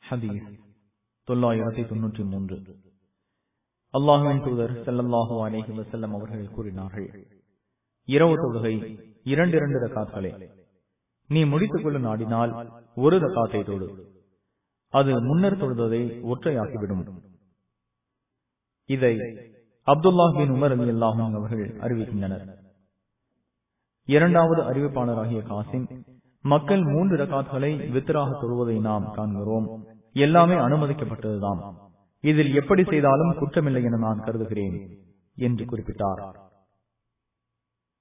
ஹதீஸ் தொள்ளாயிரத்தி தொன்னூற்றி மூன்று அல்லாஹுவின் தூதர் செல்லல்லாஹு அலேஹி வசல்லம் அவர்கள் கூறினார்கள் இரவு தொழுகை இரண்டு இரண்டு ரகாத்களே நீ முடித்துக் கொள்ள நாடினால் ஒரு ரகாத்தை தொழு அது முன்னர் தொழுததை ஒற்றையாக்கிவிடும் இதை அப்துல்லாஹ் பின் உமர் அலி அல்லாஹும் அவர்கள் அறிவிக்கின்றனர் இரண்டாவது அறிவிப்பாளராகிய காசிம் மக்கள் மூன்று ரகாத்களை வித்தராக தொழுவதை நாம் காண்கிறோம் எல்லாமே அனுமதிக்கப்பட்டதுதான் இதில் எப்படி செய்தாலும் குற்றமில்லை என நான் கருதுகிறேன் என்று குறிப்பிட்டார்